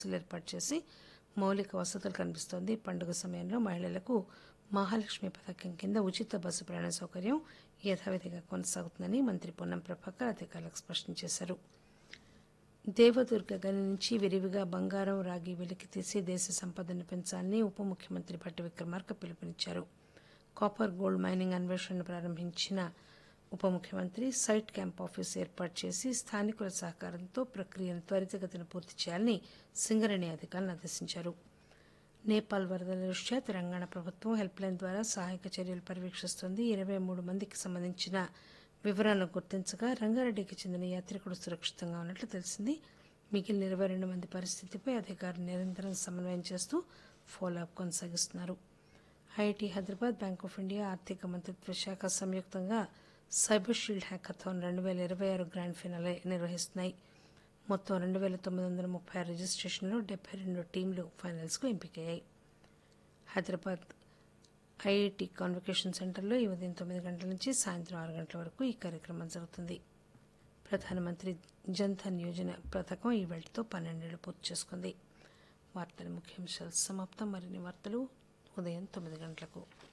బస్సులు ఏర్పాటు చేసి మౌలిక వసతులు కల్పిస్తోంది పండుగ సమయంలో మహిళలకు మహాలక్ష్మి పథకం కింద ఉచిత బస్సు ప్రయాణ సౌకర్యం యథావిధిగా కొనసాగుతుందని మంత్రి పొన్నం ప్రభాకర్ అధికారులకు స్పష్టం చేశారు దేవదుర్గ గని నుంచి విరివిగా బంగారం రాగి వెలికి తీసి దేశ సంపదను పెంచాలని ఉప ముఖ్యమంత్రి భట్టి విక్రమార్క పిలుపునిచ్చారు కాపర్ గోల్డ్ మైనింగ్ అన్వేషణను ప్రారంభించిన ఉప ముఖ్యమంత్రి సైట్ క్యాంప్ ఆఫీస్ ఏర్పాటు చేసి స్థానికుల సహకారంతో ప్రక్రియను త్వరితగతిన పూర్తి చేయాలని సింగరేణి అధికారులను ఆదేశించారు నేపాల్ వరదల దృష్ట్యా తెలంగాణ ప్రభుత్వం హెల్ప్ లైన్ ద్వారా సహాయక చర్యలు పర్యవేక్షిస్తోంది ఇరవై మూడు మందికి సంబంధించిన వివరాలను గుర్తించగా రంగారెడ్డికి చెందిన యాత్రికుడు సురక్షితంగా ఉన్నట్లు తెలిసింది మిగిలిన ఇరవై రెండు మంది పరిస్థితిపై అధికారులు నిరంతరం సమన్వయం చేస్తూ ఫాలోఅప్ కొనసాగిస్తున్నారు IIT Hyderabad bank of India ఆర్థిక మంత్రిత్వ శాఖ సంయుక్తంగా సైబర్ షీల్డ్ హ్యాకథాన్ రెండు వేల ఇరవై ఆరు గ్రాండ్ ఫినాలే నిర్వహిస్తున్నాయి మొత్తం రెండు వేల తొమ్మిది వందల ముప్పై ఆరు రిజిస్ట్రేషన్లో డెబ్బై రెండు టీంలు ఫైనల్స్కు ఎంపికయ్యాయి హైదరాబాద్ ఐఐటి కాన్వకేషన్ సెంటర్లో ఈ ఉదయం తొమ్మిది గంటల నుంచి సాయంత్రం ఆరు గంటల వరకు ఈ కార్యక్రమం జరుగుతుంది ప్రధానమంత్రి జన్ధన్ యోజన పథకం ఈ వేళతో పన్నెండేళ్లు పూర్తి చేసుకుంది వార్తల ముఖ్యాంశాలు సమాప్తం మరిన్ని వార్తలు ఉదయం తొమ్మిది గంటలకు